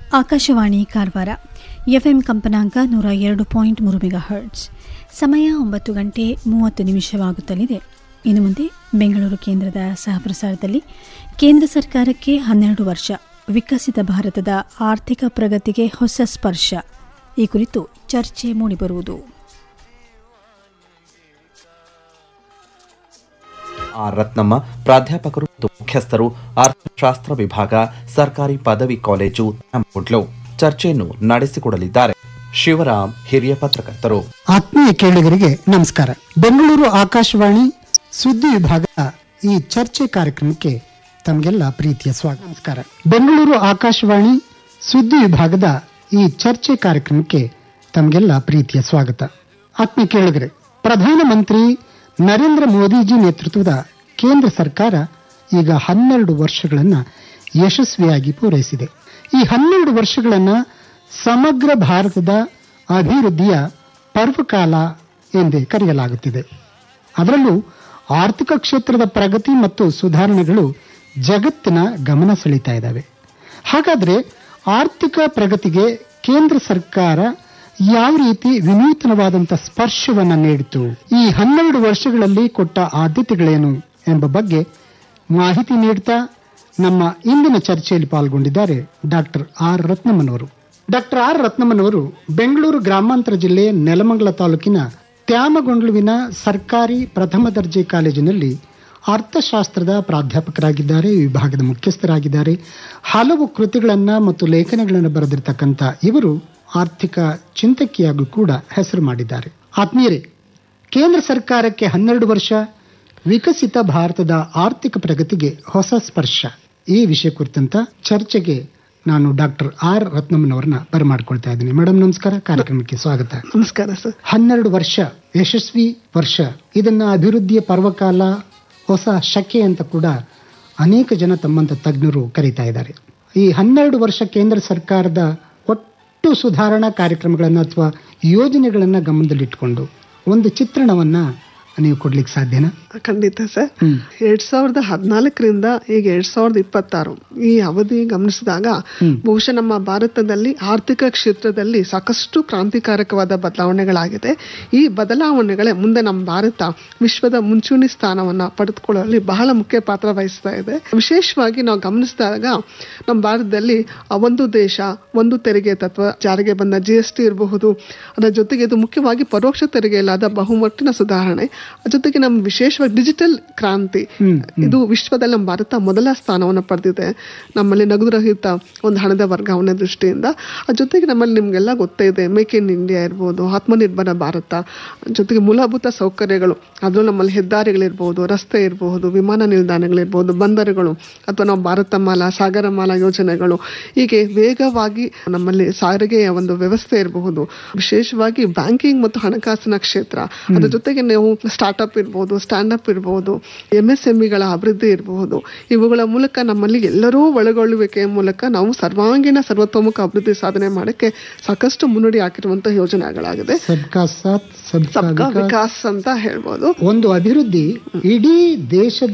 Akashvani Karwar FM ಕಂಪನಾಂಕ ನೂರ ಎರಡು ಪಾಯಿಂಟ್ ಮೂರು ಮೆಗಾ ಹರ್ಟ್ಸ್ ಸಮಯ ಒಂಬತ್ತು ಗಂಟೆ ಮೂವತ್ತು ನಿಮಿಷವಾಗುತ್ತಲಿದೆ ಇನ್ನು ಮುಂದೆ ಬೆಂಗಳೂರು ಕೇಂದ್ರದ ಸಹಪ್ರಸಾರದಲ್ಲಿ ಕೇಂದ್ರ ಸರ್ಕಾರಕ್ಕೆ ಹನ್ನೆರಡು ವರ್ಷ ವಿಕಸಿತ ಭಾರತದ ಆರ್ಥಿಕ ಪ್ರಗತಿಗೆ ಹೊಸ ಸ್ಪರ್ಶ ಈ ಕುರಿತು ಚರ್ಚೆ ಮೂಡಿಬರುವುದು ಆರ್ ರತ್ನಮ್ಮ ಪ್ರಾಧ್ಯಾಪಕರು ಮತ್ತು ಮುಖ್ಯಸ್ಥರು ಅರ್ಥಶಾಸ್ತ್ರ ವಿಭಾಗ ಸರ್ಕಾರಿ ಪದವಿ ಕಾಲೇಜು ನ್ಯಾಮಕೂಡ್ಲು ಚರ್ಚೆಯನ್ನು ನಡೆಸಿಕೊಡಲಿದ್ದಾರೆ ಶಿವರಾಮ್ ಹಿರಿಯ ಪತ್ರಕರ್ತರು ಆತ್ಮೀಯ ಕೇಳುಗರಿಗೆ ನಮಸ್ಕಾರ ಬೆಂಗಳೂರು ಆಕಾಶವಾಣಿ ಸುದ್ದಿ ವಿಭಾಗದ ಈ ಚರ್ಚೆ ಕಾರ್ಯಕ್ರಮಕ್ಕೆ ತಮಗೆಲ್ಲ ಪ್ರೀತಿಯ ಸ್ವಾಗತ ನಮಸ್ಕಾರ ಬೆಂಗಳೂರು ಆಕಾಶವಾಣಿ ಸುದ್ದಿ ವಿಭಾಗದ ಈ ಚರ್ಚೆ ಕಾರ್ಯಕ್ರಮಕ್ಕೆ ತಮಗೆಲ್ಲ ಪ್ರೀತಿಯ ಸ್ವಾಗತ ಆತ್ಮೀಯ ಕೇಳುಗರೆ ಪ್ರಧಾನಮಂತ್ರಿ ನರೇಂದ್ರ ಮೋದಿಜಿ ನೇತೃತ್ವದ ಕೇಂದ್ರ ಸರ್ಕಾರ ಈಗ ಹನ್ನೆರಡು ವರ್ಷಗಳನ್ನ ಯಶಸ್ವಿಯಾಗಿ ಪೂರೈಸಿದೆ ಈ ಹನ್ನೆರಡು ವರ್ಷಗಳನ್ನ ಸಮಗ್ರ ಭಾರತದ ಅಭಿವೃದ್ಧಿಯ ಪರ್ವಕಾಲ ಎಂದೇ ಕರೆಯಲಾಗುತ್ತಿದೆ ಅದರಲ್ಲೂ ಆರ್ಥಿಕ ಕ್ಷೇತ್ರದ ಪ್ರಗತಿ ಮತ್ತು ಸುಧಾರಣೆಗಳು ಜಗತ್ತಿನ ಗಮನ ಸೆಳೀತಾ ಇದ್ದಾವೆ ಹಾಗಾದ್ರೆ ಆರ್ಥಿಕ ಪ್ರಗತಿಗೆ ಕೇಂದ್ರ ಸರ್ಕಾರ ಯಾವ ರೀತಿ ವಿನೂತನವಾದಂಥ ಸ್ಪರ್ಶವನ್ನ ನೀಡಿತು ಈ ಹನ್ನೆರಡು ವರ್ಷಗಳಲ್ಲಿ ಕೊಟ್ಟ ಆದ್ಯತೆಗಳೇನು ಎಂಬ ಬಗ್ಗೆ ಮಾಹಿತಿ ನೀಡ್ತಾ ನಮ್ಮ ಇಂದಿನ ಚರ್ಚೆಯಲ್ಲಿ ಪಾಲ್ಗೊಂಡಿದ್ದಾರೆ ಡಾಕ್ಟರ್ ಆರ್ ರತ್ನಮ್ಮನವರು ಡಾಕ್ಟರ್ ಆರ್ ರತ್ನಮ್ಮನವರು ಬೆಂಗಳೂರು ಗ್ರಾಮಾಂತರ ಜಿಲ್ಲೆ ನೆಲಮಂಗಲ ತಾಲೂಕಿನ ತ್ಯಾಮಗೊಂಡ್ಲುವಿನ ಸರ್ಕಾರಿ ಪ್ರಥಮ ದರ್ಜೆ ಕಾಲೇಜಿನಲ್ಲಿ ಅರ್ಥಶಾಸ್ತ್ರದ ಪ್ರಾಧ್ಯಾಪಕರಾಗಿದ್ದಾರೆ ವಿಭಾಗದ ಮುಖ್ಯಸ್ಥರಾಗಿದ್ದಾರೆ ಹಲವು ಕೃತಿಗಳನ್ನ ಮತ್ತು ಲೇಖನಗಳನ್ನು ಬರೆದಿರ್ತಕ್ಕಂಥ ಇವರು ಆರ್ಥಿಕ ಚಿಂತಕಿಯಾಗೂ ಕೂಡ ಹೆಸರು ಮಾಡಿದ್ದಾರೆ ಆತ್ಮೀಯರೇ ಕೇಂದ್ರ ಸರ್ಕಾರಕ್ಕೆ ಹನ್ನೆರಡು ವರ್ಷ ವಿಕಸಿತ ಭಾರತದ ಆರ್ಥಿಕ ಪ್ರಗತಿಗೆ ಹೊಸ ಸ್ಪರ್ಶ ಈ ವಿಷಯ ಕುರಿತಂತ ಚರ್ಚೆಗೆ ನಾನು ಡಾಕ್ಟರ್ ಆರ್ ರತ್ನಮ್ಮನವರನ್ನ ಬರಮಾಡ್ಕೊಳ್ತಾ ಇದ್ದೀನಿ ಮೇಡಮ್ ನಮಸ್ಕಾರ ಕಾರ್ಯಕ್ರಮಕ್ಕೆ ಸ್ವಾಗತ ನಮಸ್ಕಾರ ಸರ್ ಹನ್ನೆರಡು ವರ್ಷ ಯಶಸ್ವಿ ವರ್ಷ ಇದನ್ನ ಅಭಿವೃದ್ಧಿಯ ಪರ್ವಕಾಲ ಹೊಸ ಶಕೆ ಅಂತ ಕೂಡ ಅನೇಕ ಜನ ತಮ್ಮಂತ ತಜ್ಞರು ಕರೀತಾ ಇದ್ದಾರೆ ಈ ಹನ್ನೆರಡು ವರ್ಷ ಕೇಂದ್ರ ಸರ್ಕಾರದ ಒಟ್ಟು ಸುಧಾರಣಾ ಕಾರ್ಯಕ್ರಮಗಳನ್ನು ಅಥವಾ ಯೋಜನೆಗಳನ್ನ ಗಮನದಲ್ಲಿಟ್ಟುಕೊಂಡು ಒಂದು ಚಿತ್ರಣವನ್ನ ನೀವು ಕೊಡ್ಲಿಕ್ಕೆ ಸಾಧ್ಯನಾ ಖಂಡಿತ ಸರ್ ಹ್ಮ್. ಎರಡ್ ಸಾವಿರದ ಹದಿನಾಲ್ಕರಿಂದ ಈಗ ಎರಡ್ ಸಾವಿರದ ಇಪ್ಪತ್ತಾರು ಈ ಅವಧಿ ಗಮನಿಸಿದಾಗ ಬಹುಶಃ ನಮ್ಮ ಭಾರತದಲ್ಲಿ ಆರ್ಥಿಕ ಕ್ಷೇತ್ರದಲ್ಲಿ ಸಾಕಷ್ಟು ಕ್ರಾಂತಿಕಾರಕವಾದ ಬದಲಾವಣೆಗಳಾಗಿದೆ ಈ ಬದಲಾವಣೆಗಳೇ ಮುಂದೆ ನಮ್ಮ ಭಾರತ ವಿಶ್ವದ ಮುಂಚೂಣಿ ಸ್ಥಾನವನ್ನ ಪಡೆದುಕೊಳ್ಳುವಲ್ಲಿ ಬಹಳ ಮುಖ್ಯ ಪಾತ್ರ ವಹಿಸ್ತಾ ಇದೆ ವಿಶೇಷವಾಗಿ ನಾವು ಗಮನಿಸಿದಾಗ ನಮ್ಮ ಭಾರತದಲ್ಲಿ ಆ ಒಂದು ದೇಶ ಒಂದು ತೆರಿಗೆ ತತ್ವ ಜಾರಿಗೆ ಬಂದ ಜಿ ಎಸ್ ಟಿ ಇರಬಹುದು ಅದರ ಜೊತೆಗೆ ಇದು ಮುಖ್ಯವಾಗಿ ಪರೋಕ್ಷ ತೆರಿಗೆಯಲ್ಲಾದ ಬಹುಮಟ್ಟಿನ ಸುಧಾರಣೆ ಅದ್ರ ಜೊತೆಗೆ ನಮ್ಮ ವಿಶೇಷವಾಗಿ ಡಿಜಿಟಲ್ ಕ್ರಾಂತಿ ಇದು ವಿಶ್ವದಲ್ಲಿ ನಮ್ಮ ಭಾರತ ಮೊದಲ ಸ್ಥಾನವನ್ನು ಪಡೆದಿದೆ ನಮ್ಮಲ್ಲಿ ನಗದುರಹಿತ ಒಂದು ಹಣದ ವರ್ಗಾವಣೆ ದೃಷ್ಟಿಯಿಂದ ಅದ್ರ ಜೊತೆಗೆ ನಮ್ಮಲ್ಲಿ ನಿಮ್ಗೆಲ್ಲ ಗೊತ್ತೇ ಇದೆ ಮೇಕ್ ಇನ್ ಇಂಡಿಯಾ ಇರ್ಬೋದು ಆತ್ಮನಿರ್ಭರ ಭಾರತ ಜೊತೆಗೆ ಮೂಲಭೂತ ಸೌಕರ್ಯಗಳು ಅದರಲ್ಲೂ ನಮ್ಮಲ್ಲಿ ಹೆದ್ದಾರಿಗಳಿರ್ಬೋದು ರಸ್ತೆ ಇರಬಹುದು ವಿಮಾನ ನಿಲ್ದಾಣಗಳಿರ್ಬೋದು ಬಂದರುಗಳು ಅಥವಾ ನಾವು ಭಾರತ ಮಾಲಾ ಸಾಗರ ಮಾಲಾ ಯೋಜನೆಗಳು ಹೀಗೆ ವೇಗವಾಗಿ ನಮ್ಮಲ್ಲಿ ಸಾರಿಗೆಯ ಒಂದು ವ್ಯವಸ್ಥೆ ಇರಬಹುದು ವಿಶೇಷವಾಗಿ ಬ್ಯಾಂಕಿಂಗ್ ಮತ್ತು ಹಣಕಾಸಿನ ಕ್ಷೇತ್ರ ಅದ್ರ ಜೊತೆಗೆ ನಾವು ಸ್ಟಾರ್ಟ್ಅಪ್ ಇರ್ಬೋದು ಸ್ಟ್ಯಾಂಡಪ್ ಇರ್ಬೋದು ಎಂ ಎಸ್ ಎಂಇಗಳ ಅಭಿವೃದ್ಧಿ ಇರಬಹುದು ಇವುಗಳ ಮೂಲಕ ನಮ್ಮಲ್ಲಿ ಎಲ್ಲರೂ ಒಳಗೊಳ್ಳುವಿಕೆಯ ಮೂಲಕ ನಾವು ಸರ್ವಾಂಗೀಣ ಸರ್ವತೋಮುಖ ಅಭಿವೃದ್ಧಿ ಸಾಧನೆ ಮಾಡಕ್ಕೆ ಸಾಕಷ್ಟು ಮುನ್ನುಡಿ ಹಾಕಿರುವಂತಹ ಯೋಜನೆಗಳಾಗಿದೆ ಸಬ್ಕಾ ಸಾಥ್ ಸಬ್ಕಾ ಸಬ್ಕಾ ವಿಕಾಸ್ ವಿಕಾಸ್ ಅಂತ ಹೇಳ್ಬೋದು ಒಂದು ಅಭಿವೃದ್ಧಿ ಇಡೀ ದೇಶದ